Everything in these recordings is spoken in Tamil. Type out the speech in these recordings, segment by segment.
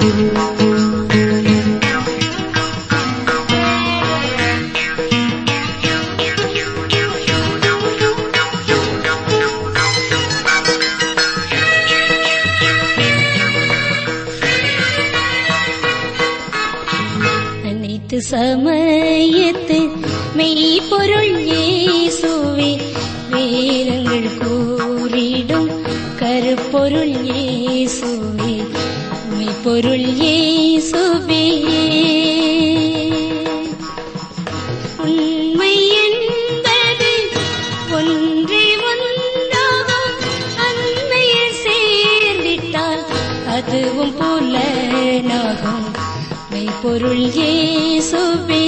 அனைத்து சமயத்து மெய்ப்பொருள் இயேசுவே வேதங்கள் கூறிடும் கருப்பொருள் இயேசுவே மெய்ப்பொருள் இயேசுவே உண்மை என்பது ஒன்றே ஒன்றாகும் அன்னையில் சேர்ந்திட்டால் அதுவும் புலனாகும் மெய்ப்பொருள் இயேசுவே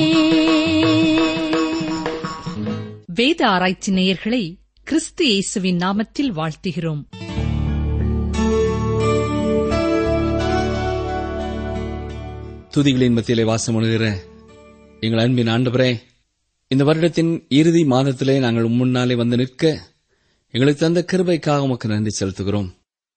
வேத ஆராய்ச்சி நேயர்களை கிறிஸ்து இயேசுவின் நாமத்தில் வாழ்த்துகிறோம் துதிகளின் மத்தியிலே வாசம் அணுகிற எங்கள் அன்பின் ஆண்டவரே இந்த வருடத்தின் இறுதி மாதத்திலே நாங்கள் உம் முன்னாலே வந்து நிற்க எங்களுக்கு தந்த கிருபைக்காக உமக்கு நன்றி செலுத்துகிறோம்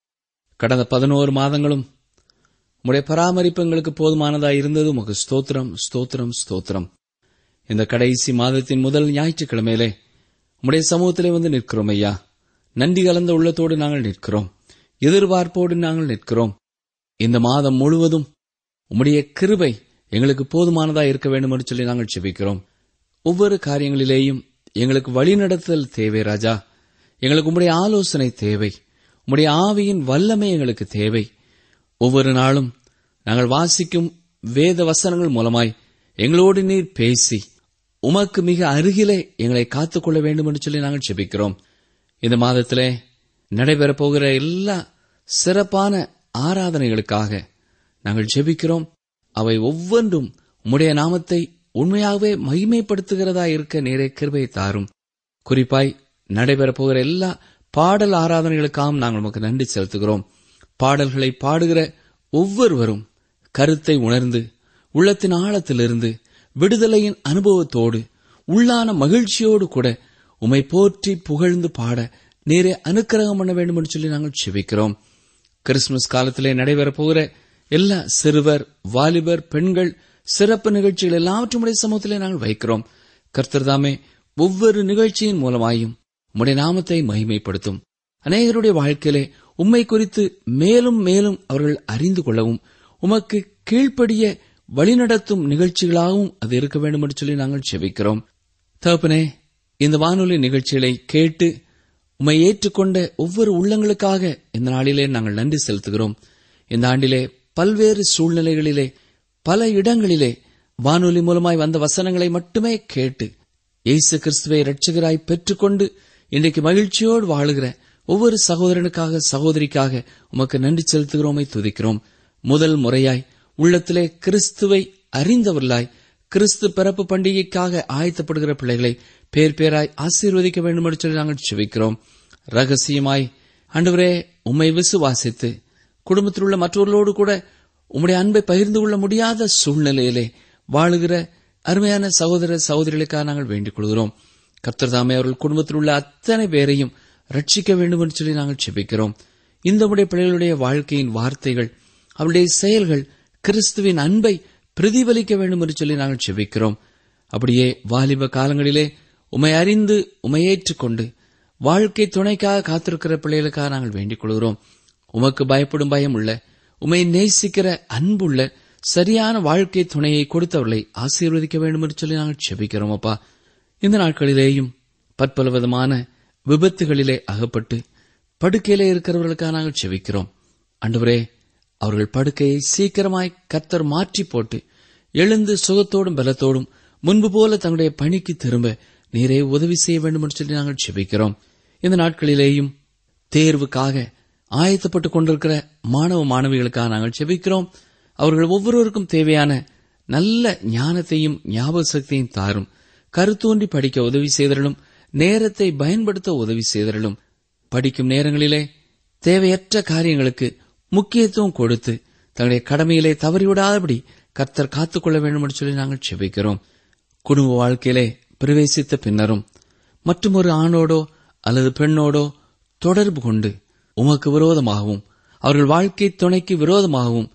கடந்த பதினோரு மாதங்களும் உம்முடைய பராமரிப்பு எங்களுக்கு போதுமானதாய் இருந்தது உமக்கு ஸ்தோத்திரம் ஸ்தோத்திரம் ஸ்தோத்திரம் இந்த கடைசி மாதத்தின் முதல் ஞாயிற்றுக்கிழமையிலே உம்முடைய சமூகத்திலே வந்து நிற்கிறோம் ஐயா நன்றி கலந்த உள்ளத்தோடு நாங்கள் நிற்கிறோம் எதிர்பார்ப்போடு நாங்கள் நிற்கிறோம் இந்த மாதம் முழுவதும் உம்முடைய கிருபை எங்களுக்கு போதுமானதா இருக்க வேண்டும் என்று சொல்லி நாங்கள் செபிக்கிறோம் ஒவ்வொரு காரியங்களிலேயும் எங்களுக்கு வழிநடத்தல் தேவை ராஜா எங்களுக்கு உம்முடைய ஆலோசனை தேவை உம்முடைய ஆவியின் வல்லமை எங்களுக்கு தேவை ஒவ்வொரு நாளும் நாங்கள் வாசிக்கும் வேத வசனங்கள் மூலமாய் எங்களோடு நீர் பேசி உமக்கு மிக அருகிலே எங்களை காத்துக்கொள்ள வேண்டும் என்று சொல்லி நாங்கள் செபிக்கிறோம் இந்த மாதத்திலே நடைபெறப் போகிற எல்லா சிறப்பான ஆராதனைகளுக்காக நாங்கள் ஜெபிக்கிறோம் அவை ஒவ்வொன்றும் உம்முடைய நாமத்தை உண்மையாகவே மகிமைப்படுத்துகிறதா இருக்க நேரே கிருபை தாரும் குறிப்பாய் நடைபெறப் போகிற எல்லா பாடல் ஆராதனைகளுக்காகவும் நாங்கள் உமக்கு நன்றி செலுத்துகிறோம் பாடல்களை பாடுகிற ஒவ்வொருவரும் கருத்தை உணர்ந்து உள்ளத்தின் ஆழத்திலிருந்து விடுதலையின் அனுபவத்தோடு உள்ளான மகிழ்ச்சியோடு கூட உமை போற்றி புகழ்ந்து பாட நேரே அனுக்கிரகம் பண்ண வேண்டும் என்று சொல்லி நாங்கள் செபிக்கிறோம் கிறிஸ்துமஸ் காலத்திலே நடைபெறப் போகிற எல்லா சிறுவர் வாலிபர் பெண்கள் சிறப்பு நிகழ்ச்சிகள் எல்லாவற்றும் உடைய சமூகத்திலே நாங்கள் வைக்கிறோம் கர்த்தர் தாமே ஒவ்வொரு நிகழ்ச்சியின் மூலமாயும் உம்முடைய நாமத்தை மகிமைப்படுத்தும் அநேகருடைய வாழ்க்கையிலே உம்மை குறித்து மேலும் மேலும் அவர்கள் அறிந்து கொள்ளவும் உமக்கு கீழ்ப்படிய வழிநடத்தும் நிகழ்ச்சிகளாகவும் அது இருக்க வேண்டும் என்று சொல்லி நாங்கள் செபிக்கிறோம் தகப்பனே இந்த வானொலி நிகழ்ச்சிகளை கேட்டு உம்மை ஏற்றுக்கொண்ட ஒவ்வொரு உள்ளங்களுக்காக இந்த நாளிலே நாங்கள் நன்றி செலுத்துகிறோம் இந்த ஆண்டிலே பல்வேறு சூழ்நிலைகளிலே பல இடங்களிலே வானொலி மூலமாய் வந்த வசனங்களை மட்டுமே கேட்டு இயேசு கிறிஸ்துவை இரட்சகராய் பெற்றுக்கொண்டு இன்றைக்கு மகிழ்ச்சியோடு வாழுகிற ஒவ்வொரு சகோதரனுக்காக சகோதரிக்காக உமக்கு நன்றி செலுத்துகிறோமை துதிக்கிறோம் முதல் முறையாய் உள்ளத்திலே கிறிஸ்துவை அறிந்தவர்களாய் கிறிஸ்து பிறப்பு பண்டிகைக்காக ஆயத்தப்படுகிற பிள்ளைகளை பேர் பேராய் ஆசீர்வதிக்க வேண்டும் என்று சொல்லி நாங்கள் செபிக்கிறோம் ரகசியமாய் ஆண்டவரே உம்மை விசுவாசித்து குடும்பத்தில் உள்ள மற்றவர்களோடு கூட உம்முடைய அன்பை பகிர்ந்து கொள்ள முடியாத சூழ்நிலையிலே வாழுகிற அருமையான சகோதர சகோதரிகளுக்காக நாங்கள் வேண்டிக் கொள்கிறோம் கர்த்தர் தாமே அவர்கள் குடும்பத்தில் உள்ள அத்தனை பேரையும் ரட்சிக்க வேண்டும் என்று சொல்லி நாங்கள் செபிக்கிறோம் இந்த உடைய பிள்ளைகளுடைய வாழ்க்கையின் வார்த்தைகள் அவருடைய செயல்கள் கிறிஸ்துவின் அன்பை பிரதிபலிக்க வேண்டும் என்று சொல்லி நாங்கள் செபிக்கிறோம் அப்படியே வாலிப காலங்களிலே உமை அறிந்து உமை ஏற்றுக்கொண்டு வாழ்க்கை துணைக்காக காத்திருக்கிற பிள்ளைகளுக்காக நாங்கள் வேண்டிக் கொள்கிறோம் உமக்கு பயப்படும் பயம் உள்ள உமை நேசிக்கிற அன்புள்ள சரியான வாழ்க்கை துணையை கொடுத்தவர்களை ஆசீர்வதிக்க வேண்டும் என்று சொல்லி நாங்கள் செபிக்கிறோம் அப்பா இந்த நாட்களிலேயும் பற்பல விதமான விபத்துகளிலே அகப்பட்டு படுக்கையிலே இருக்கிறவர்களுக்காக நாங்கள் செபிக்கிறோம் அன்றுவரே அவர்கள் படுக்கையை சீக்கிரமாய் கர்த்தர் மாற்றி போட்டு எழுந்து சுகத்தோடும் பலத்தோடும் முன்பு போல தங்களுடைய பணிக்கு திரும்ப நீரே உதவி செய்ய வேண்டும் என்று சொல்லி நாங்கள் செபிக்கிறோம் இந்த நாட்களிலேயும் தேர்வுக்காக ஆயத்தப்பட்டுக் கொண்டிருக்கிற மாணவ மாணவிகளுக்காக நாங்கள் செபிக்கிறோம் அவர்கள் ஒவ்வொருவருக்கும் தேவையான நல்ல ஞானத்தையும் ஞாபக சக்தியும் தாரும் கருத்தோன்றி படிக்க உதவி செய்தரலும் நேரத்தை பயன்படுத்த உதவி செய்தரலும் படிக்கும் நேரங்களிலே தேவையற்ற காரியங்களுக்கு முக்கியத்துவம் கொடுத்து தங்களுடைய கடமையிலே தவறிவிடாதபடி கர்த்தர் காத்துக்கொள்ள வேண்டும் என்று சொல்லி நாங்கள் செபிக்கிறோம் குடும்ப வாழ்க்கையிலே பிரவேசித்த பின்னரும் மற்றும் ஒரு ஆணோடோ அல்லது பெண்ணோடோ தொடர்பு கொண்டு உமக்கு விரோதமாகவும் அவர்கள் வாழ்க்கை துணைக்கு விரோதமாகவும்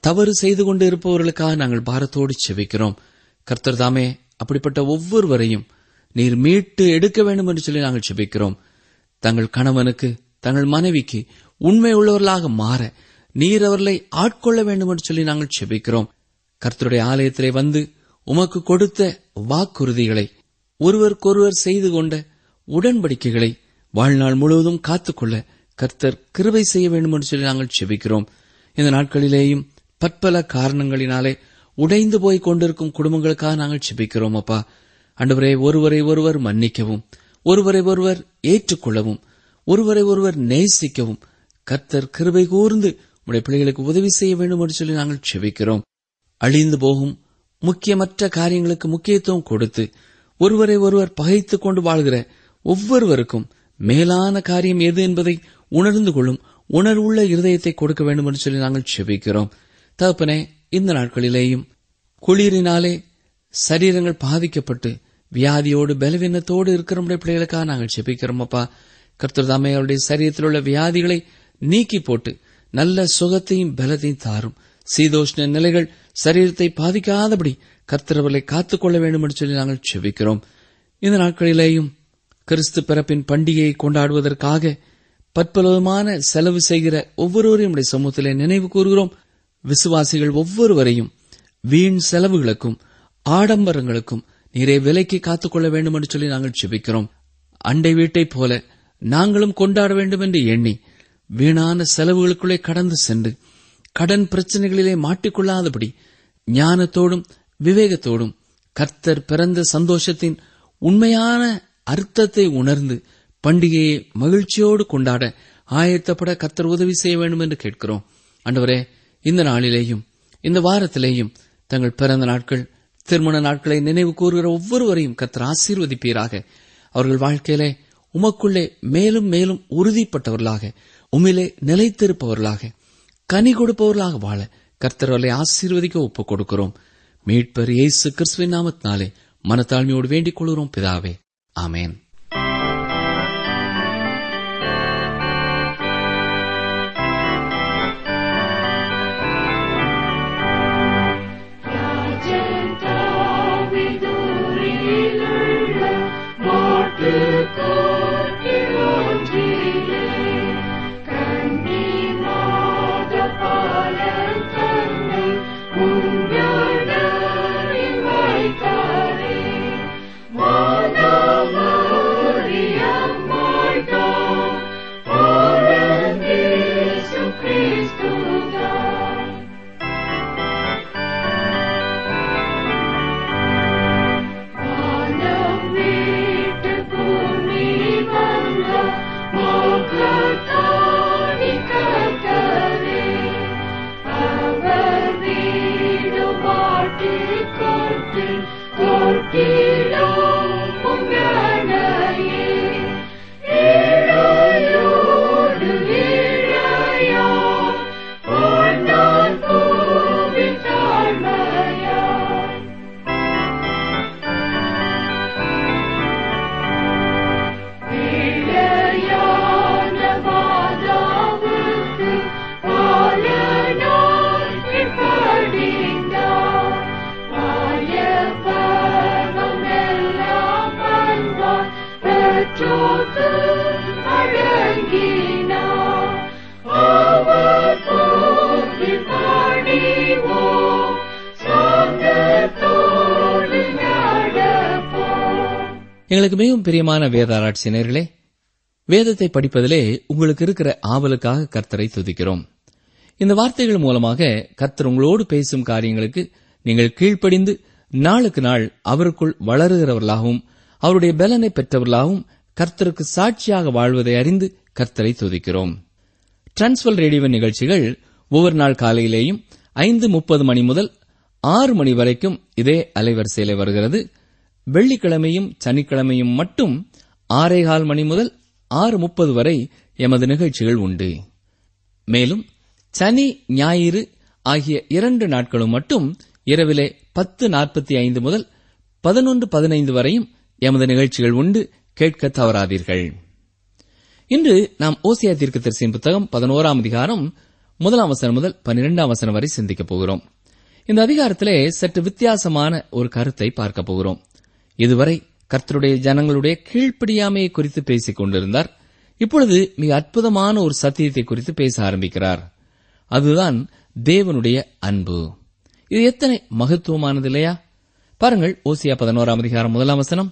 தவறு செய்து கொண்டு இருப்பவர்களுக்காக நாங்கள் பாரத்தோடு செபிக்கிறோம் கர்த்தர் தாமே அப்படிப்பட்ட ஒவ்வொருவரையும் நீர் மீட்டு எடுக்க வேண்டும் என்று சொல்லி நாங்கள் செபிக்கிறோம் தங்கள் கணவனுக்கு தங்கள் மனைவிக்கு உண்மை உள்ளவர்களாக மாற நீர் அவர்களை ஆட்கொள்ள வேண்டும் என்று சொல்லி நாங்கள் செபிக்கிறோம் கர்த்தருடைய ஆலயத்திலே வந்து உமக்கு கொடுத்த வாக்குறுதிகளை ஒருவருக்கொருவர் செய்து கொண்ட உடன்படிக்கைகளை வாழ்நாள் முழுவதும் காத்துக்கொள்ள கர்த்தர் கிருபை செய்ய வேண்டும் என்று சொல்லி நாங்கள் செபிக்கிறோம் இந்த நாட்களிலேயும் பற்பல காரணங்களினாலே உடைந்து போய் கொண்டிருக்கும் குடும்பங்களுக்காக நாங்கள் செபிக்கிறோம் அப்பா அன்றுவரே ஒருவரை ஒருவர் மன்னிக்கவும் ஒருவரை ஒருவர் ஏற்றுக்கொள்ளவும் ஒருவரை ஒருவர் நேசிக்கவும் கர்த்தர் கிருபை கூர்ந்து உடைய பிள்ளைகளுக்கு உதவி செய்ய வேண்டும் என்று சொல்லி நாங்கள் செபிக்கிறோம் அழிந்து போகும் முக்கியமற்ற காரியங்களுக்கு முக்கியத்துவம் கொடுத்து ஒருவரை ஒருவர் பகைத்துக் கொண்டு வாழ்கிற ஒவ்வொருவருக்கும் மேலான காரியம் எது என்பதை உணர்ந்து கொள்ளும் உணர்வுள்ள இருதயத்தை கொடுக்க வேண்டும் என்று சொல்லி நாங்கள் செபிக்கிறோம் தகப்பனே இந்த நாட்களிலேயும் குளிரினாலே சரீரங்கள் பாதிக்கப்பட்டு வியாதியோடு பலவீனத்தோடு இருக்கிற நம்முடைய பிள்ளைகளுக்காக நாங்கள் செபிக்கிறோம் அப்பா கர்த்தர் தாமே அவருடைய சரீரத்தில் உள்ள வியாதிகளை நீக்கி போட்டு நல்ல சுகத்தையும் பலத்தையும் தாரும் சீதோஷ்ண நிலைகள் சரீரத்தை பாதிக்காதபடி கர்த்தர் அவர்களை காத்துக்கொள்ள வேண்டும் என்று சொல்லி நாங்கள் செபிக்கிறோம் இந்த நாட்களிலேயும் கிறிஸ்து பிறப்பின் பண்டிகையை கொண்டாடுவதற்காக பற்பலவிதமான செலவு செய்கிற ஒவ்வொருவரையும் நம்முடைய சமூகத்திலே நினைவு கூறுகிறோம் விசுவாசிகள் ஒவ்வொருவரையும் வீண் செலவுகளுக்கும் ஆடம்பரங்களுக்கும் நீரை விலைக்கு காத்துக்கொள்ள வேண்டும் என்று சொல்லி நாங்கள் செபிக்கிறோம் அண்டை வீட்டைப் போல நாங்களும் கொண்டாட வேண்டும் என்று எண்ணி வீணான செலவுகளுக்குள்ளே கடந்து சென்று கடன் பிரச்சனைகளிலே மாட்டிக்கொள்ளாதபடி ஞானத்தோடும் விவேகத்தோடும் கர்த்தர் பிறந்த சந்தோஷத்தின் உண்மையான அர்த்தத்தை உணர்ந்து பண்டிகையை மகிழ்ச்சியோடு கொண்டாட ஆயத்தப்பட கர்த்தர் உதவி செய்ய வேண்டும் என்று கேட்கிறோம் அண்டவரே இந்த நாளிலேயும் இந்த வாரத்திலேயும் தங்கள் பிறந்த நாட்கள் திருமண நாட்களை நினைவு கூறுகிற ஒவ்வொருவரையும் கர்த்தர் ஆசீர்வதிப்பீராக அவர்கள் வாழ்க்கையிலே உமக்குள்ளே மேலும் மேலும் உறுதிப்பட்டவர்களாக உமிலே நிலைத்திருப்பவர்களாக கனி கொடுப்பவர்களாக வாழ கர்த்தர் அவர்களை ஆசீர்வதிக்க ஒப்புக் கொடுக்கிறோம் மீட்பர் இயேசு கிறிஸ்துவின் நாமத்தினாலே மனத்தாழ்மையோடு வேண்டிக் கொள்கிறோம் பிதாவே ஆமேன் எங்களுக்கு மிகவும் பிரியமான வேத ஆராய்ச்சியினர்களே வேதத்தை படிப்பதிலே உங்களுக்கு இருக்கிற ஆவலுக்காக கர்த்தரை துதிக்கிறோம் இந்த வார்த்தைகள் மூலமாக கர்த்தர் உங்களோடு பேசும் காரியங்களுக்கு நீங்கள் கீழ்ப்படிந்து நாளுக்கு நாள் அவருக்குள் வளருகிறவர்களாகவும் அவருடைய பலனை பெற்றவர்களாகவும் கர்த்தருக்கு சாட்சியாக வாழ்வதை அறிந்து கர்த்தரை துதிக்கிறோம் டிரான்ஸ்வல் ரேடியோ நிகழ்ச்சிகள் ஒவ்வொரு நாள் காலையிலேயும் ஐந்து முப்பது மணி முதல் ஆறு மணி வரைக்கும் இதே அலைவரிசையில வருகிறது வெள்ளிக்கிழமையும் சனிக்கிழமையும் மட்டும் ஆறேகால் மணி முதல் ஆறு முப்பது வரை எமது நிகழ்ச்சிகள் உண்டு மேலும் சனி ஞாயிறு ஆகிய இரண்டு நாட்களும் மட்டும் இரவிலே பத்து நாற்பத்தி ஐந்து முதல் பதினொன்று பதினைந்து வரையும் எமது நிகழ்ச்சிகள் உண்டு கேட்க தவறாதீர்கள் இன்று நாம் ஓசியா தீர்க்கதரிசியின் புத்தகம் பதினோராம் அதிகாரம் முதலாம் வசனம் முதல் பன்னிரெண்டாம் வசனம் வரை சிந்திக்கப் போகிறோம் இந்த அதிகாரத்திலே சற்று வித்தியாசமான ஒரு கருத்தை பார்க்க போகிறோம் இதுவரை கர்த்தருடைய ஜனங்களுடைய கீழ்ப்படியாமையை குறித்து பேசிக் கொண்டிருந்தார் இப்பொழுது மிக அற்புதமான ஒரு சத்தியத்தை குறித்து பேச ஆரம்பிக்கிறார் அதுதான் தேவனுடைய அன்பு இது எத்தனை மகத்துவமானது இல்லையா பாருங்கள் ஓசியா பதினோராம் அதிகாரம் முதலாம் வசனம்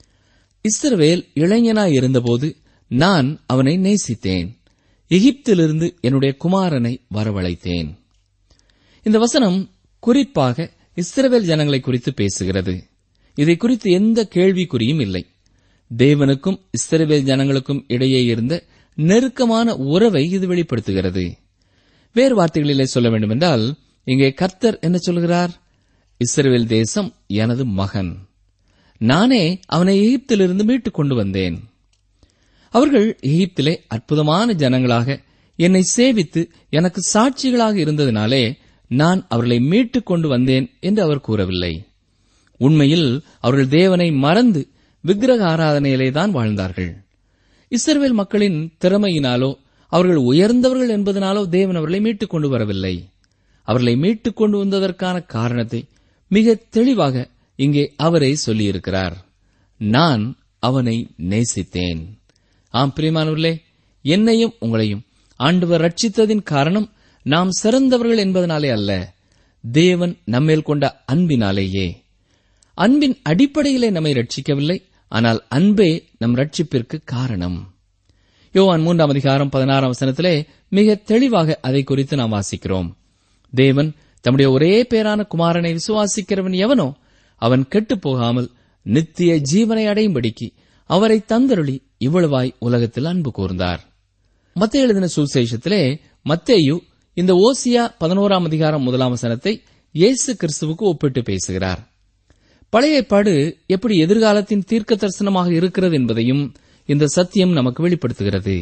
இஸ்ரவேல் இளைஞனாய் இருந்தபோது நான் அவனை நேசித்தேன் எகிப்திலிருந்து என்னுடைய குமாரனை வரவழைத்தேன் இந்த வசனம் குறிப்பாக இஸ்ரவேல் ஜனங்களை குறித்து பேசுகிறது இதை குறித்து எந்த கேள்விக்குறியும் இல்லை தேவனுக்கும் இஸ்ரவேல் ஜனங்களுக்கும் இடையே இருந்த நெருக்கமான உறவை இது வெளிப்படுத்துகிறது வேறு வார்த்தைகளிலே சொல்ல வேண்டுமென்றால் இங்கே கர்த்தர் என்ன சொல்கிறார் இஸ்ரவேல் தேசம் எனது மகன் நானே அவனை எகிப்திலிருந்து மீட்டுக் கொண்டு வந்தேன் அவர்கள் எகிப்திலே அற்புதமான ஜனங்களாக என்னை சேவித்து எனக்கு சாட்சிகளாக இருந்ததினாலே நான் அவர்களை மீட்டுக் கொண்டு வந்தேன் என்று அவர் கூறவில்லை உண்மையில் அவர்கள் தேவனை மறந்து விக்கிரக ஆராதனையிலே தான் வாழ்ந்தார்கள் இஸ்ரவேல் மக்களின் திறமையினாலோ அவர்கள் உயர்ந்தவர்கள் என்பதனாலோ தேவன் அவர்களை மீட்டுக் கொண்டு வரவில்லை அவர்களை மீட்டுக் கொண்டு வந்ததற்கான காரணத்தை மிக தெளிவாக இங்கே அவரே சொல்லியிருக்கிறார் நான் அவனை நேசித்தேன் ஆம் பிரியமானவர்களே என்னையும் உங்களையும் ஆண்டவர் ரட்சித்ததின் காரணம் நாம் சிறந்தவர்கள் என்பதனாலே அல்ல தேவன் நம்மேல் கொண்ட அன்பினாலேயே அன்பின் அடிப்படையிலே நம்மை ரட்சிக்கவில்லை ஆனால் அன்பே நம் ரட்சிப்பிற்கு காரணம் யோவான் மூன்றாம் அதிகாரம் பதினாறாம் வசனத்திலே மிக தெளிவாக அதை குறித்து நாம் வாசிக்கிறோம் தேவன் தம்முடைய ஒரே பேரான குமாரனை விசுவாசிக்கிறவன் எவனோ அவன் கெட்டுப் போகாமல் நித்திய ஜீவனை அடையும்படிக்கு அவரை தந்தருளி இவ்வளவாய் உலகத்தில் அன்பு கூர்ந்தார் மத்திய எழுதின சுசேஷத்திலே மத்தேயு இந்த ஓசியா பதினோராம் அதிகாரம் முதலாம் வசனத்தை இயேசு கிறிஸ்துவுக்கு ஒப்பிட்டு பேசுகிறார் பழைய ஏற்பாடு எப்படி எதிர்காலத்தின் தீர்க்க தரிசனமாக இருக்கிறது என்பதையும் இந்த சத்தியம் நமக்கு வெளிப்படுத்துகிறது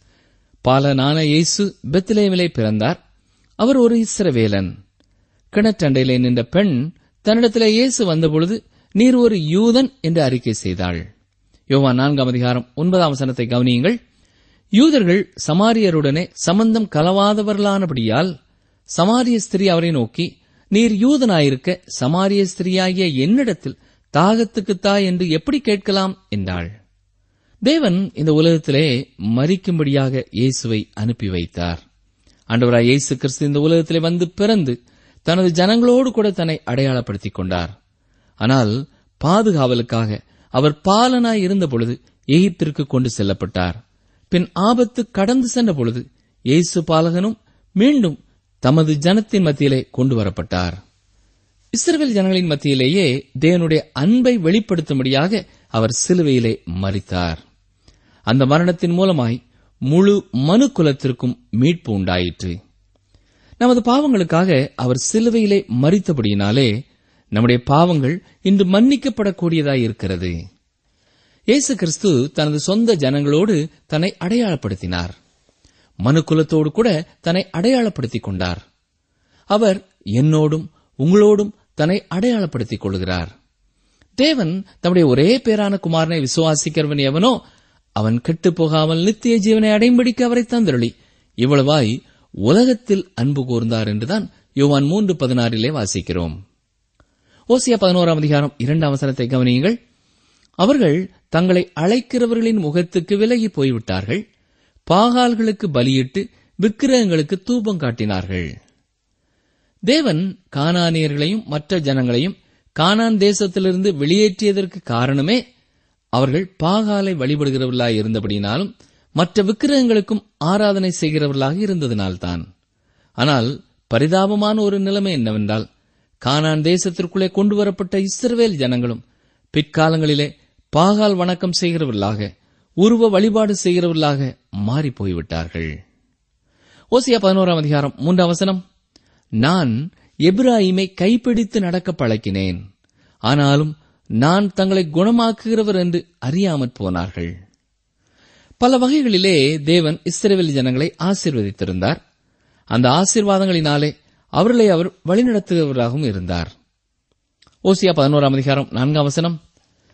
பாலனான இயேசு பெத்லேமிலே பிறந்தார் அவர் ஒரு இஸ்ரவேலன் கிணற்றண்டையிலே நின்ற பெண் தன்னிடத்திலே இயேசு வந்தபொழுது நீர் ஒரு யூதன் என்று அறிக்கை செய்தாள் யோவான் நான்காம் அதிகாரம் ஒன்பதாம் வசனத்தை கவனியுங்கள் யூதர்கள் சமாரியருடனே சம்பந்தம் கலவாதவர்களானபடியால் சமாரிய ஸ்திரீ அவரை நோக்கி நீர் யூதனாயிருக்க சமாரிய ஸ்திரீயாகிய என்னிடத்தில் தாகத்துக்கு தாய் என்று எப்படி கேட்கலாம் என்றாள் தேவன் இந்த உலகத்திலே மறிக்கும்படியாக இயேசுவை அனுப்பி வைத்தார் ஆண்டவராய் இயேசு கிறிஸ்து இந்த உலகத்திலே வந்து பிறந்து தனது ஜனங்களோடு கூட தன்னை அடையாளப்படுத்திக் கொண்டார் ஆனால் பாதுகாவலுக்காக அவர் பாலனாய் இருந்த பொழுது எகிப்திற்கு கொண்டு செல்லப்பட்டார் பின் ஆபத்து கடந்து சென்ற பொழுது இயேசு பாலகனும் மீண்டும் தமது ஜனத்தின் மத்தியிலே கொண்டு வரப்பட்டார் இஸ்ரவேல் ஜனங்களின் மத்தியிலேயே தேவனுடைய அன்பை வெளிப்படுத்தும்படியாக அவர் சிலுவையிலே மறித்தார் அந்த மரணத்தின் மூலமாய் முழு மனு குலத்திற்கும் மீட்பு உண்டாயிற்று நமது பாவங்களுக்காக அவர் சிலுவையிலே மறித்தபடியினாலே நம்முடைய பாவங்கள் இன்று மன்னிக்கப்படக்கூடியதாய் இருக்கிறது இயேசு கிறிஸ்து தனது சொந்த ஜனங்களோடு தன்னை அடையாளப்படுத்தினார் மனுக்குலத்தோடு கூட தன்னை அடையாளப்படுத்திக் கொண்டார் அவர் என்னோடும் உங்களோடும் தன்னை அடையாளப்படுத்திக் கொள்கிறார் தேவன் தம்முடைய ஒரே பேரான குமாரனை விசுவாசிக்கிறவன் எவனோ அவன் கெட்டுப் போகாமல் நித்திய ஜீவனை அடையும்படிக்கு அவரை தந்தருளி இவ்வளவாய் உலகத்தில் அன்பு கூர்ந்தார் என்றுதான் யோவான் மூன்று பதினாறிலே வாசிக்கிறோம் ஓசியா பதினோராம் அதிகாரம் இரண்டாம் அவசரத்தை கவனியுங்கள் அவர்கள் தங்களை அழைக்கிறவர்களின் முகத்துக்கு விலகி போய்விட்டார்கள் பாகால்களுக்கு பலியிட்டு விக்கிரகங்களுக்கு தூபம் காட்டினார்கள் தேவன் கானானியர்களையும் மற்ற ஜனங்களையும் கானான் தேசத்திலிருந்து வெளியேற்றியதற்கு காரணமே அவர்கள் பாகாலை வழிபடுகிறவர்களாய் இருந்தபடினாலும் மற்ற விக்கிரகங்களுக்கும் ஆராதனை செய்கிறவர்களாக இருந்ததினால்தான் ஆனால் பரிதாபமான ஒரு நிலைமை என்னவென்றால் கானான் தேசத்திற்குள்ளே கொண்டு வரப்பட்ட இஸ்ரவேல் ஜனங்களும் பிற்காலங்களிலே பாகால் வணக்கம் செய்கிறவர்களாக உருவ வழிபாடு செய்கிறவர்களாக மாறிப் போய்விட்டார்கள் ஓசியா பதினோராம் அதிகாரம் மூன்றாம் வசனம் நான் எப்ராஹிமை கைப்பிடித்து நடக்க பழக்கினேன் ஆனாலும் நான் தங்களை குணமாக்குகிறவர் என்று அறியாமற் போனார்கள் பல வகைகளிலே தேவன் இஸ்ரேல் ஜனங்களை ஆசீர்வதித்திருந்தார் அந்த ஆசீர்வாதங்களினாலே அவர்களை அவர் வழிநடத்துகிறவராகவும் இருந்தார் ஓசியா பதினோராம் அதிகாரம் நான்காம் வசனம்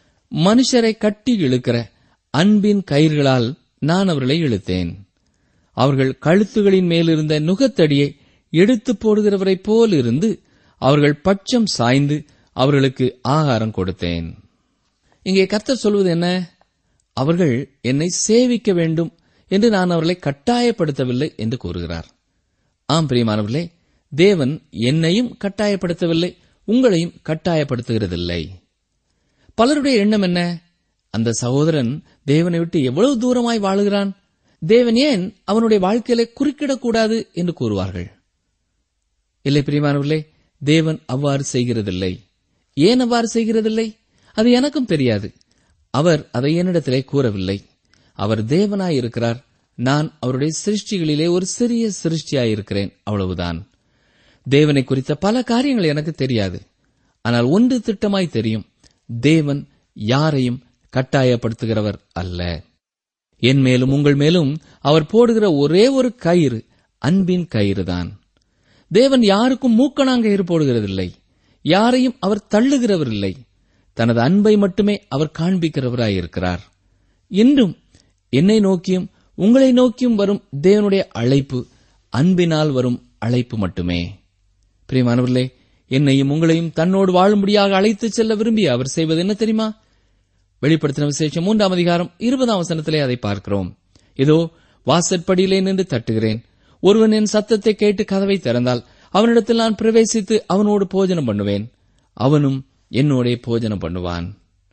மனுஷரை கட்டி இழுக்கிற அன்பின் கயிர்களால் நான் அவர்களை இழுத்தேன் அவர்கள் கழுத்துகளின் மேலிருந்த நுகத்தடியை எடுத்து போடுகிறவரைப் போல் இருந்து அவர்கள் பட்சம் சாய்ந்து அவர்களுக்கு ஆகாரம் கொடுத்தேன் இங்கே கர்த்தர் சொல்வது என்ன அவர்கள் என்னை சேவிக்க வேண்டும் என்று நான் அவர்களை கட்டாயப்படுத்தவில்லை என்று கூறுகிறார் ஆம் பிரியமானவர்களே தேவன் என்னையும் கட்டாயப்படுத்தவில்லை உங்களையும் கட்டாயப்படுத்துகிறதில்லை பலருடைய எண்ணம் என்ன அந்த சகோதரன் தேவனை விட்டு எவ்வளவு தூரமாய் வாழுகிறான் தேவன் ஏன் அவனுடைய வாழ்க்கையில குறுக்கிடக்கூடாது என்று கூறுவார்கள் இல்லை பிரியமானவர்களே தேவன் அவ்வாறு செய்கிறதில்லை ஏன் அவ்வாறு செய்கிறதில்லை அது எனக்கும் தெரியாது அவர் அதை என்னிடத்திலே கூறவில்லை அவர் தேவனாய் இருக்கிறார் நான் அவருடைய சிருஷ்டிகளிலே ஒரு சிறிய சிருஷ்டியாயிருக்கிறேன் அவ்வளவுதான் தேவனை குறித்த பல காரியங்கள் எனக்கு தெரியாது ஆனால் ஒன்று திட்டமாய் தெரியும் தேவன் யாரையும் கட்டாயப்படுத்துகிறவர் அல்ல என் மேலும் உங்கள் மேலும் அவர் போடுகிற ஒரே ஒரு கயிறு அன்பின் கயிறுதான் தேவன் யாருக்கும் மூக்கணாங்கயிறு போடுகிறதில்லை யாரையும் அவர் தள்ளுகிறவர் இல்லை தனது அன்பை மட்டுமே அவர் காண்பிக்கிறவராயிருக்கிறார் இன்றும் என்னை நோக்கியும் உங்களை நோக்கியும் வரும் தேவனுடைய அழைப்பு அன்பினால் வரும் அழைப்பு மட்டுமே பிரியமானவர்களே என்னையும் உங்களையும் தன்னோடு வாழும்படியாக அழைத்துச் செல்ல விரும்பி அவர் செய்வது என்ன தெரியுமா வெளிப்படுத்தின விசேஷம் மூன்றாம் அதிகாரம் இருபதாம் வசனத்திலே அதை பார்க்கிறோம் இதோ வாசற்படியிலே நின்று தட்டுகிறேன் ஒருவன் என் சத்தத்தை கேட்டு கதவை திறந்தால் அவனிடத்தில் நான் பிரவேசித்து அவனோடு போஜனம் பண்ணுவேன் அவனும் என்னோடே போஜனம் பண்ணுவான்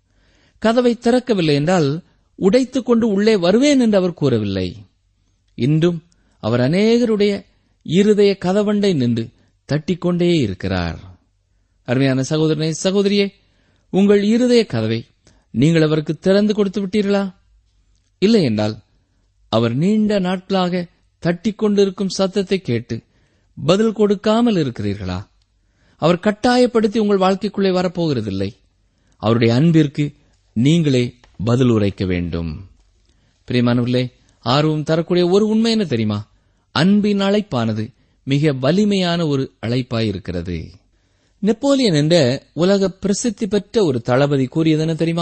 கதவை திறக்கவில்லை என்றால் உடைத்துக் கொண்டு உள்ளே வருவேன் என்று அவர் கூறவில்லை இன்றும் அவர் அநேகருடைய இருதய கதவண்டை நின்று தட்டிக்கொண்டே இருக்கிறார் அருமையான சகோதரனே சகோதரியே உங்கள் இருதய கதவை நீங்கள் அவருக்கு திறந்து கொடுத்து விட்டீர்களா இல்லை என்றால் அவர் நீண்ட நாட்களாக தட்டிக் கொண்டிருக்கும் சத்தத்தை கேட்டு பதில் கொடுக்காமல் இருக்கிறீர்களா அவர் கட்டாயப்படுத்தி உங்கள் வாழ்க்கைக்குள்ளே வரப்போகிறதில்லை அவருடைய அன்பிற்கு நீங்களே பதில் உரைக்க வேண்டும் பிரியமானவர்களே ஆர்வம் தரக்கூடிய ஒரு உண்மை என்ன தெரியுமா அன்பின் அழைப்பானது மிக வலிமையான ஒரு அழைப்பாயிருக்கிறது நெப்போலியன் என்ற உலக பிரசித்தி பெற்ற ஒரு தளபதி கூறியது என்ன தெரியுமா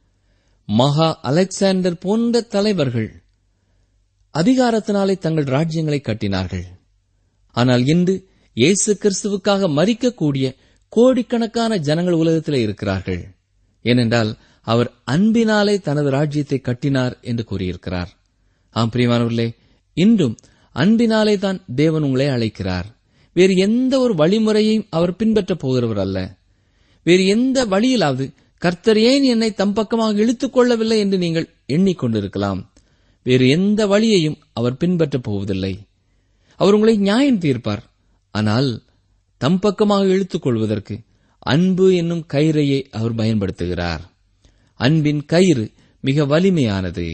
மகா அலெக்சாண்டர் போன்ற தலைவர்கள் அதிகாரத்தினாலே தங்கள் ராஜ்யங்களை கட்டினார்கள் ஆனால் இன்று இயேசு கிறிஸ்துவுக்காக மறிக்கக்கூடிய கோடிக்கணக்கான ஜனங்கள் உலகத்திலே இருக்கிறார்கள் ஏனென்றால் அவர் அன்பினாலே தனது ராஜ்யத்தை கட்டினார் என்று கூறியிருக்கிறார் ஆம் பிரியமானவர்களே இன்றும் அன்பினாலே தான் தேவன் உங்களை அழைக்கிறார் வேறு எந்த ஒரு வழிமுறையையும் அவர் பின்பற்றப் போகிறவர் அல்ல வேறு எந்த வழியிலாவது கர்த்தர் ஏன் என்னை தம் பக்கமாக இழுத்துக் கொள்ளவில்லை என்று நீங்கள் எண்ணிக்கொண்டிருக்கலாம் வேறு எந்த வழியையும் அவர் பின்பற்றப் போவதில்லை அவர் உங்களை நியாயம் தீர்ப்பார் ஆனால் தம் பக்கமாக இழுத்துக் கொள்வதற்கு அன்பு என்னும் கயிறையே அவர் பயன்படுத்துகிறார் அன்பின் கயிறு மிக வலிமையானது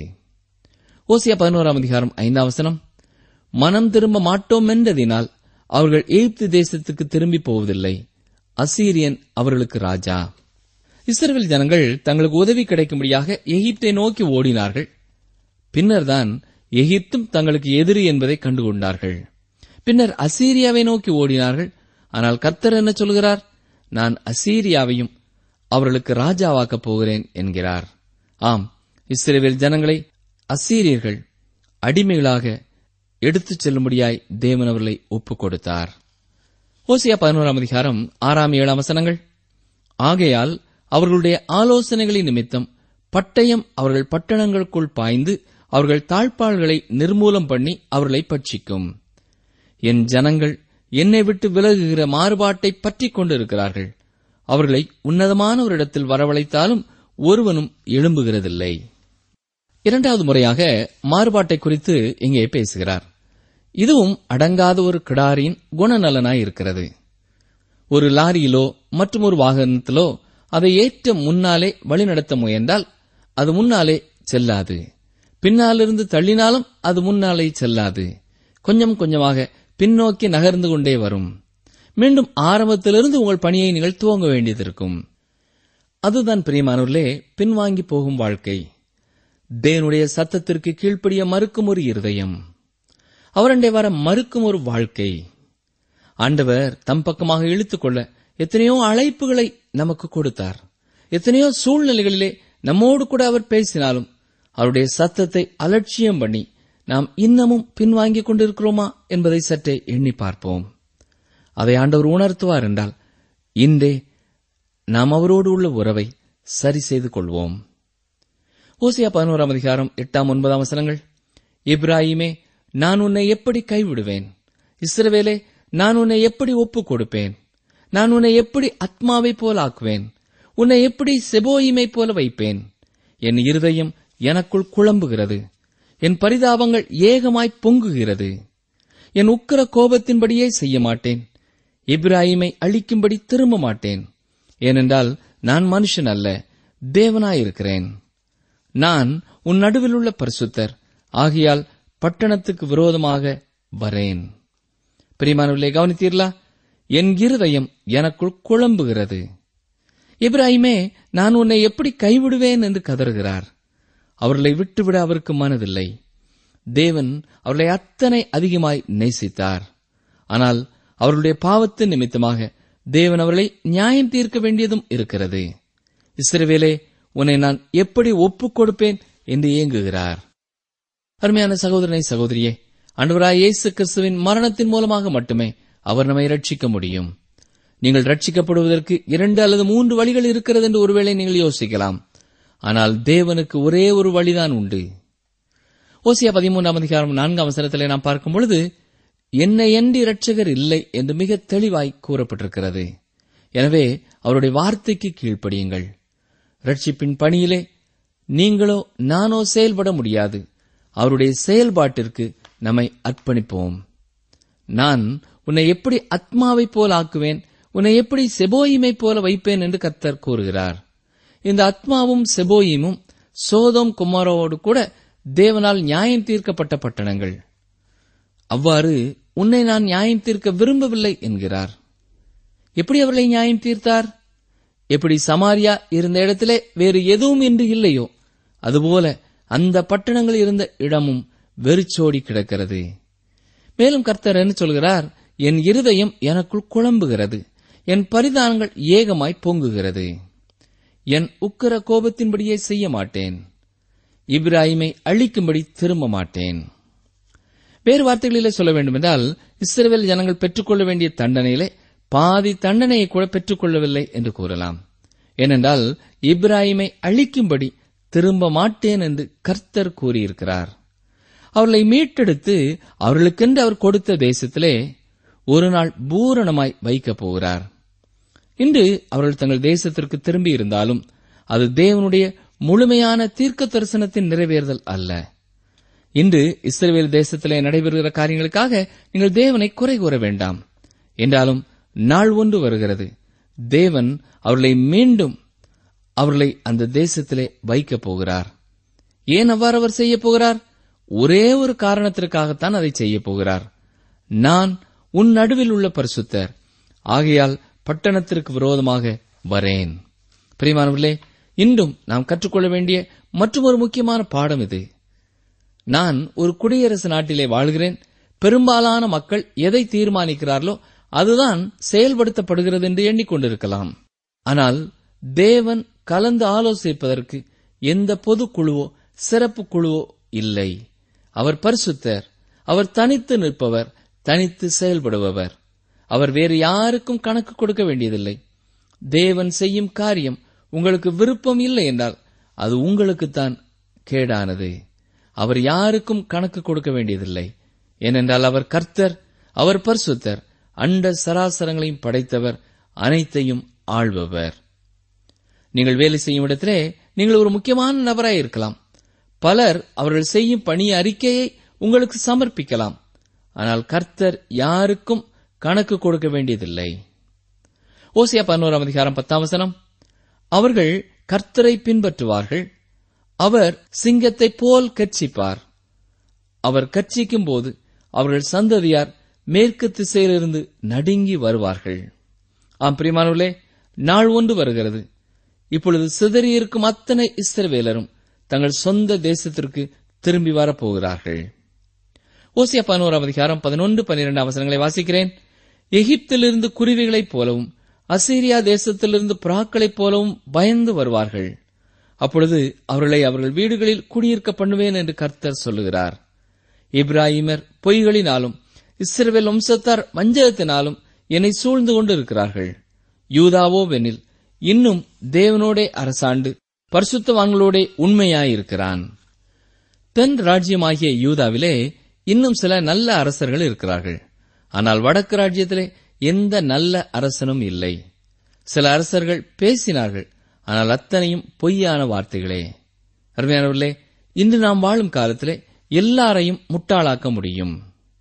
ஓசியா பதினோராம் அதிகாரம் ஐந்தாம் வசனம் மனம் திரும்ப மாட்டோம் என்றதினால் அவர்கள் எகிப்து தேசத்துக்கு திரும்பி போவதில்லை அசீரியன் அவர்களுக்கு ராஜா இஸ்ரவேல் ஜனங்கள் தங்களுக்கு உதவி கிடைக்கும்படியாக எகிப்தை நோக்கி ஓடினார்கள் பின்னர்தான் எகிப்தும் தங்களுக்கு எதிரி என்பதை கண்டுகொண்டார்கள் பின்னர் அசீரியாவை நோக்கி ஓடினார்கள் ஆனால் கர்த்தர் என்ன சொல்கிறார் நான் அசீரியாவையும் அவர்களுக்கு ராஜாவாக்கப் போகிறேன் என்கிறார் ஆம் இஸ்ரேவேல் ஜனங்களை அசீரியர்கள் அடிமைகளாக எடுத்துச் செல்லும்படியாய் தேவன் அவர்களை ஒப்புக் கொடுத்தார் ஓசியா பதினோராம் அதிகாரம் ஆறாம் ஏழாம் வசனங்கள் ஆகையால் அவர்களுடைய ஆலோசனைகளின் நிமித்தம் பட்டயம் அவர்கள் பட்டணங்களுக்குள் பாய்ந்து அவர்கள் தாழ்பாள்களை நிர்மூலம் பண்ணி அவர்களை பட்சிக்கும் என் ஜனங்கள் என்னை விட்டு விலகுகிற மாறுபாட்டை பற்றிக் கொண்டிருக்கிறார்கள் அவர்களை உன்னதமான ஒரு இடத்தில் வரவழைத்தாலும் ஒருவனும் எழும்புகிறதில்லை இரண்டாவது முறையாக மாறுபாட்டை குறித்து இங்கே பேசுகிறார் இதுவும் அடங்காத ஒரு கிடாரியின் குணநலனாய் இருக்கிறது ஒரு லாரியிலோ மற்றும் ஒரு வாகனத்திலோ அதை ஏற்ற முன்னாலே வழிநடத்த முயன்றால் அது முன்னாலே செல்லாது பின்னாலிருந்து தள்ளினாலும் அது முன்னாலே செல்லாது கொஞ்சம் கொஞ்சமாக பின்னோக்கி நகர்ந்து கொண்டே வரும் மீண்டும் ஆரம்பத்திலிருந்து உங்கள் பணியை நீங்கள் துவங்க வேண்டியதிருக்கும் அதுதான் பிரியமானவர்களே பின்வாங்கி போகும் வாழ்க்கை தேவனுடைய சத்தத்திற்கு கீழ்ப்படிய மறுக்கும் ஒரு இருதயம் அவரண்டே வர மறுக்கும் ஒரு வாழ்க்கை ஆண்டவர் தம் பக்கமாக இழுத்துக் கொள்ள எத்தனையோ அழைப்புகளை நமக்கு கொடுத்தார் எத்தனையோ சூழ்நிலைகளிலே நம்மோடு கூட அவர் பேசினாலும் அவருடைய சத்தத்தை அலட்சியம் பண்ணி நாம் இன்னமும் பின்வாங்கிக் கொண்டிருக்கிறோமா என்பதை சற்றே எண்ணி பார்ப்போம் அதை ஆண்டவர் உணர்த்துவார் என்றால் இன்றே நாம் அவரோடு உள்ள உறவை சரி செய்து கொள்வோம் ஓசியா பதினோராம் அதிகாரம் எட்டாம் ஒன்பதாம் வசனங்கள் இப்ராஹிமே நான் உன்னை எப்படி கைவிடுவேன் இஸ்ரவேலே நான் உன்னை எப்படி ஒப்புக் கொடுப்பேன் நான் உன்னை எப்படி அத்மாவைப் போல ஆக்குவேன் உன்னை எப்படி செபோயிமை போல வைப்பேன் என் இருதயம் எனக்குள் குழம்புகிறது என் பரிதாபங்கள் ஏகமாய் பொங்குகிறது என் உக்கிர கோபத்தின்படியே செய்ய மாட்டேன் இப்ராஹிமை அழிக்கும்படி திரும்ப மாட்டேன் ஏனென்றால் நான் மனுஷன் அல்ல தேவனாயிருக்கிறேன் நான் உன் நடுவில் உள்ள பரிசுத்தர் ஆகையால் பட்டணத்துக்கு விரோதமாக வரேன் பிரியமானவர்களே கவனித்தீர்களா என் இருதயம் எனக்குள் குழம்புகிறது இப்ராஹிமே நான் உன்னை எப்படி கைவிடுவேன் என்று கதறுகிறார் அவர்களை விட்டுவிட அவருக்கு மனதில்லை தேவன் அவர்களை அத்தனை அதிகமாய் நேசித்தார் ஆனால் அவர்களுடைய பாவத்தின் நிமித்தமாக தேவன் அவர்களை நியாயம் தீர்க்க வேண்டியதும் இருக்கிறது இஸ்ரவேலே உன்னை நான் எப்படி ஒப்புக் கொடுப்பேன் என்று ஏங்குகிறார் அருமையான சகோதரனை சகோதரியே அன்றுவராய் இயேசு கிறிஸ்துவின் மரணத்தின் மூலமாக மட்டுமே அவர் நம்மை ரட்சிக்க முடியும் நீங்கள் ரட்சிக்கப்படுவதற்கு இரண்டு அல்லது மூன்று வழிகள் இருக்கிறது என்று ஒருவேளை நீங்கள் யோசிக்கலாம் ஆனால் தேவனுக்கு ஒரே ஒரு வழிதான் உண்டு ஓசியா பதிமூன்றாம் அதிகாரம் நான்காம் அவசரத்திலே நாம் பார்க்கும் பொழுது என்னை எண்டி இரட்சகர் இல்லை என்று மிக தெளிவாய் கூறப்பட்டிருக்கிறது எனவே அவருடைய வார்த்தைக்கு கீழ்ப்படியுங்கள் ரட்சிப்பின் பணியிலே நீங்களோ நானோ செயல்பட முடியாது அவருடைய செயல்பாட்டிற்கு நம்மை அர்ப்பணிப்போம் நான் உன்னை எப்படி அத்மாவைப் போல ஆக்குவேன் உன்னை எப்படி செபோயிமை போல வைப்பேன் என்று கர்த்தர் கூறுகிறார் இந்த அத்மாவும் செபோயிமும் சோதோம் குமாரோடு கூட தேவனால் நியாயம் தீர்க்கப்பட்ட பட்டணங்கள் அவ்வாறு உன்னை நான் நியாயம் தீர்க்க விரும்பவில்லை என்கிறார் எப்படி அவர்களை நியாயம் தீர்த்தார் எப்படி சமாரியா இருந்த இடத்திலே வேறு எதுவும் இன்று இல்லையோ அதுபோல அந்த பட்டணங்கள் இருந்த இடமும் வெறிச்சோடி கிடக்கிறது மேலும் கர்த்தர் என்ன சொல்கிறார் என் இருதயம் எனக்குள் குழம்புகிறது என் பரிதானங்கள் ஏகமாய் பொங்குகிறது என் உக்கிர கோபத்தின்படியே செய்ய மாட்டேன் இப்ராஹிமை அழிக்கும்படி திரும்ப மாட்டேன் வேறு வார்த்தைகளிலே சொல்ல வேண்டுமென்றால் இஸ்ரவேல் ஜனங்கள் பெற்றுக்கொள்ள வேண்டிய தண்டனையிலே பாதி தண்டனையை கூட பெற்றுக்கொள்ளவில்லை என்று கூறலாம் ஏனென்றால் இப்ராஹிமை அழிக்கும்படி திரும்ப மாட்டேன் என்று கர்த்தர் கூறியிருக்கிறார் அவர்களை மீட்டெடுத்து அவர்களுக்கென்று அவர் கொடுத்த தேசத்திலே ஒரு நாள் பூரணமாய் வைக்கப் போகிறார் இன்று அவர்கள் தங்கள் தேசத்திற்கு திரும்பி இருந்தாலும் அது தேவனுடைய முழுமையான தீர்க்க தரிசனத்தின் நிறைவேறுதல் அல்ல இன்று இஸ்ரேல் தேசத்திலே நடைபெறுகிற காரியங்களுக்காக நீங்கள் தேவனை குறை கூற வேண்டாம் என்றாலும் நாள் ஒன்று வருகிறது தேவன் அவர்களை மீண்டும் அவர்களை அந்த தேசத்திலே வைக்கப் போகிறார் ஏன் அவ்வாறு அவர் செய்யப் போகிறார் ஒரே ஒரு காரணத்திற்காகத்தான் அதை செய்யப் போகிறார் நான் உன் நடுவில் உள்ள பரிசுத்தர் ஆகையால் பட்டணத்திற்கு விரோதமாக வரேன் பிரியமானவர்களே இன்றும் நாம் கற்றுக்கொள்ள வேண்டிய மற்றொரு முக்கியமான பாடம் இது நான் ஒரு குடியரசு நாட்டிலே வாழ்கிறேன் பெரும்பாலான மக்கள் எதை தீர்மானிக்கிறார்களோ அதுதான் செயல்படுத்தப்படுகிறது என்று எண்ணிக்கொண்டிருக்கலாம் ஆனால் தேவன் கலந்து ஆலோசிப்பதற்கு எந்த பொதுக்குழுவோ சிறப்பு குழுவோ இல்லை அவர் பரிசுத்தர் அவர் தனித்து நிற்பவர் தனித்து செயல்படுபவர் அவர் வேறு யாருக்கும் கணக்கு கொடுக்க வேண்டியதில்லை தேவன் செய்யும் காரியம் உங்களுக்கு விருப்பம் இல்லை என்றால் அது உங்களுக்குத்தான் கேடானது அவர் யாருக்கும் கணக்கு கொடுக்க வேண்டியதில்லை ஏனென்றால் அவர் கர்த்தர் அவர் பரிசுத்தர் அண்ட சராசரங்களையும் படைத்தவர் அனைத்தையும் ஆள்பவர் நீங்கள் வேலை செய்யும் இடத்திலே நீங்கள் ஒரு முக்கியமான நபராய் இருக்கலாம் பலர் அவர்கள் செய்யும் பணி அறிக்கையை உங்களுக்கு சமர்ப்பிக்கலாம் ஆனால் கர்த்தர் யாருக்கும் கணக்கு கொடுக்க வேண்டியதில்லை ஓசியா பதினோராம் அதிகாரம் பத்தாம் வசனம் அவர்கள் கர்த்தரை பின்பற்றுவார்கள் அவர் சிங்கத்தைப் போல் கர்ச்சிப்பார் அவர் கர்ச்சிக்கும் போது அவர்கள் சந்ததியார் மேற்கு திசையிலிருந்து நடுங்கி வருவார்கள் ஆம் பிரியமானவர்களே நாள் ஒன்று வருகிறது இப்பொழுது சிதறியிருக்கும் அத்தனை இஸ்ரவேலரும் தங்கள் சொந்த தேசத்திற்கு திரும்பி வரப்போகிறார்கள் ஓசியா பதினோராம் அதிகாரம் பதினொன்று பன்னிரண்டு அவசரங்களை வாசிக்கிறேன் எகிப்திலிருந்து குருவிகளைப் போலவும் அசீரியா தேசத்திலிருந்து புறாக்களைப் போலவும் பயந்து வருவார்கள் அப்பொழுது அவர்களை அவர்கள் வீடுகளில் குடியிருக்க பண்ணுவேன் என்று கர்த்தர் சொல்லுகிறார் இப்ராஹிமர் பொய்களினாலும் இஸ்ரவேல் வம்சத்தார் வஞ்சகத்தினாலும் என்னை சூழ்ந்து கொண்டிருக்கிறார்கள் யூதாவோவெனில் இன்னும் தேவனோடே அரசாண்டு பரிசுத்தவான்களோடே உண்மையாயிருக்கிறான் தென் ராஜ்யமாகிய யூதாவிலே இன்னும் சில நல்ல அரசர்கள் இருக்கிறார்கள் ஆனால் வடக்கு ராஜ்யத்திலே எந்த நல்ல அரசனும் இல்லை சில அரசர்கள் பேசினார்கள் ஆனால் அத்தனையும் பொய்யான வார்த்தைகளே அருமையானவர்களே இன்று நாம் வாழும் காலத்திலே எல்லாரையும் முட்டாளாக்க முடியும்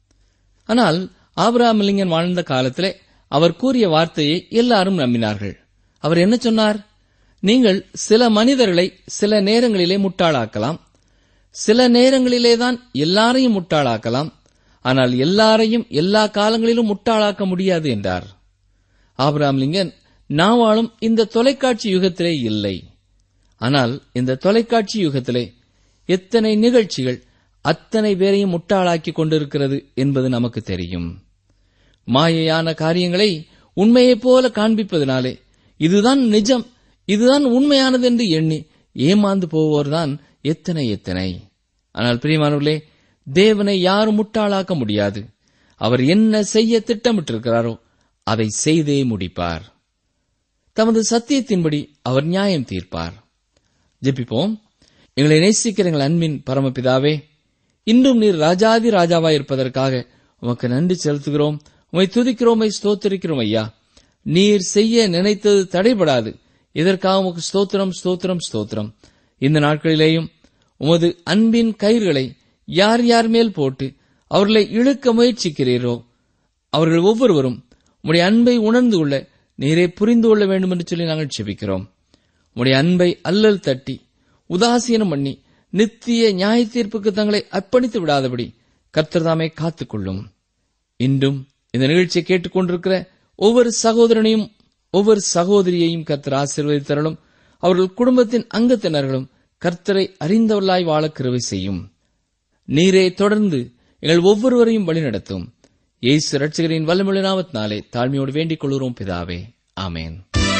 ஆனால் ஆபிரகாமலிங்கன் வாழ்ந்த காலத்திலே அவர் கூறிய வார்த்தையை எல்லாரும் நம்பினார்கள் அவர் என்ன சொன்னார் நீங்கள் சில மனிதர்களை சில நேரங்களிலே முட்டாளாக்கலாம் சில நேரங்களிலேதான் எல்லாரையும் முட்டாளாக்கலாம் ஆனால் எல்லாரையும் எல்லா காலங்களிலும் முட்டாளாக்க முடியாது என்றார் ஆபிரகாம் லிங்கன் நான் வாழும் இந்த தொலைக்காட்சி யுகத்திலே இல்லை ஆனால் இந்த தொலைக்காட்சி யுகத்திலே எத்தனை நிகழ்ச்சிகள் அத்தனை பேரையும் முட்டாளாக்கி கொண்டிருக்கிறது என்பது நமக்கு தெரியும் மாயையான காரியங்களை உண்மையைப் போல காண்பிப்பதனாலே இதுதான் நிஜம் இதுதான் உண்மையானது என்று எண்ணி ஏமாந்து போவோர்தான் எத்தனை எத்தனை ஆனால் பிரியமானவர்களே தேவனை யாரும் முட்டாளாக்க முடியாது அவர் என்ன செய்ய திட்டமிட்டிருக்கிறாரோ அதை செய்தே முடிப்பார் தமது சத்தியத்தின்படி அவர் நியாயம் தீர்ப்பார் ஜெபிப்போம் எங்களை நேசிக்கிற எங்கள் அன்பின் பரமபிதாவே இன்றும் நீர் ராஜாதி ராஜாவாய் இருப்பதற்காக உமக்கு நன்றி செலுத்துகிறோம் உமை துதிக்கிறோமை ஸ்தோத்திரிக்கிறோம் ஐயா நீர் செய்ய நினைத்தது தடைபடாது இதற்காக உமக்கு ஸ்தோத்திரம் ஸ்தோத்திரம் ஸ்தோத்திரம் இந்த நாட்களிலேயும் உமது அன்பின் கயிறுகளை யார் யார் மேல் போட்டு அவர்களை இழுக்க முயற்சிக்கிறீரோ அவர்கள் ஒவ்வொருவரும் உம்முடைய அன்பை உணர்ந்து கொள்ள நீரே புரிந்து கொள்ள வேண்டும் என்று சொல்லி நாங்கள் செபிக்கிறோம் உம்முடைய அன்பை அல்லல் தட்டி உதாசீனம் பண்ணி நித்திய நியாய தீர்ப்புக்கு தங்களை அர்ப்பணித்து விடாதபடி கர்த்தர்தாமே காத்துக்கொள்ளும் இன்றும் இந்த நிகழ்ச்சியை கேட்டுக்கொண்டிருக்கிற ஒவ்வொரு சகோதரனையும் ஒவ்வொரு சகோதரியையும் கர்த்தர் ஆசீர்வதித்தரலும் அவர்கள் குடும்பத்தின் அங்கத்தினர்களும் கர்த்தரை அறிந்தவர்களாய் வாழ கிருவை செய்யும் நீரே தொடர்ந்து எங்கள் ஒவ்வொருவரையும் வழிநடத்தும் இயேசு ரட்சகரின் வல்லமொழி நாமத்தினாலே தாழ்மையோடு வேண்டிக் கொள்கிறோம் பிதாவே ஆமேன்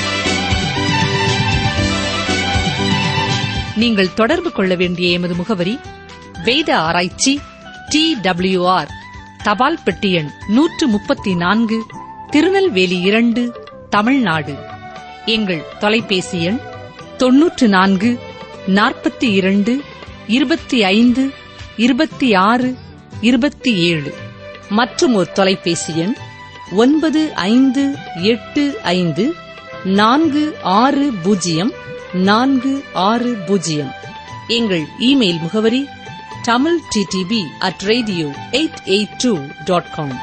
நீங்கள் தொடர்பு கொள்ள வேண்டிய எமது முகவரி வேத ஆராய்ச்சி டி டபிள்யூஆர் தபால் பெட்டி எண் நூற்று முப்பத்தி நான்கு திருநெல்வேலி இரண்டு தமிழ்நாடு எங்கள் தொலைபேசி எண் தொன்னூற்று நான்கு நாற்பத்தி இரண்டு இருபத்தி ஐந்து இருபத்தி ஆறு இருபத்தி ஏழு மற்றும் ஒரு தொலைபேசி எண் ஒன்பது ஐந்து எட்டு ஐந்து நான்கு ஆறு பூஜ்ஜியம் நான்கு ஆறு பூஜ்ஜியம் எங்கள் இமெயில் முகவரி Tamil DTP at radio eight eight two dot com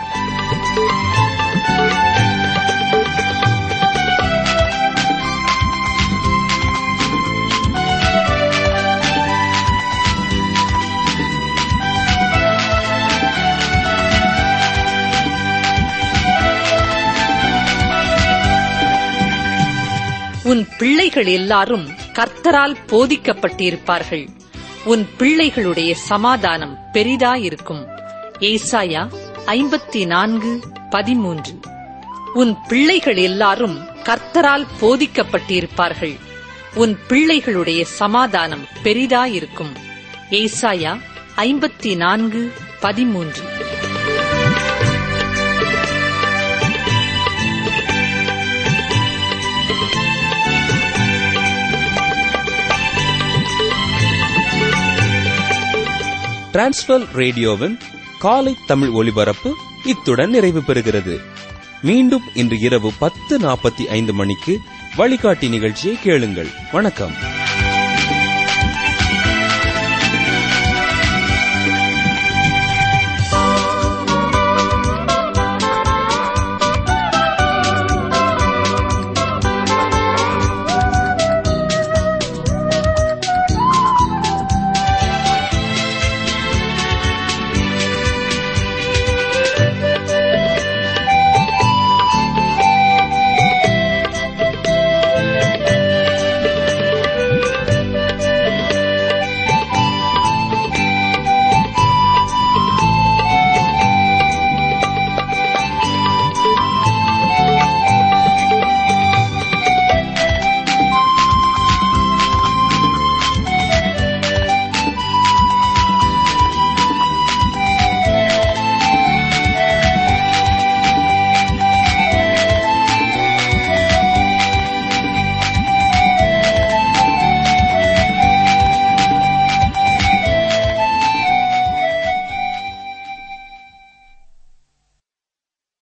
உன் பிள்ளைகள் எல்லாரும் கர்த்தரால் போதிக்கப்பட்டிருப்பார்கள் உன் பிள்ளைகளுடைய சமாதானம் பெரிதாயிருக்கும் ஏசாயா ஐம்பத்தி நான்கு பதிமூன்று உன் பிள்ளைகள் எல்லாரும் கர்த்தரால் போதிக்கப்பட்டிருப்பார்கள் உன் பிள்ளைகளுடைய சமாதானம் பெரிதாயிருக்கும் ஏசாயா ஐம்பத்தி நான்கு பதிமூன்று டிரான்ஸ்வர் ரேடியோவின் காலை தமிழ் ஒலிபரப்பு இத்துடன் நிறைவு பெறுகிறது மீண்டும் இன்று இரவு பத்து நாற்பத்தி ஐந்து மணிக்கு வழிகாட்டி நிகழ்ச்சியை கேளுங்கள் வணக்கம்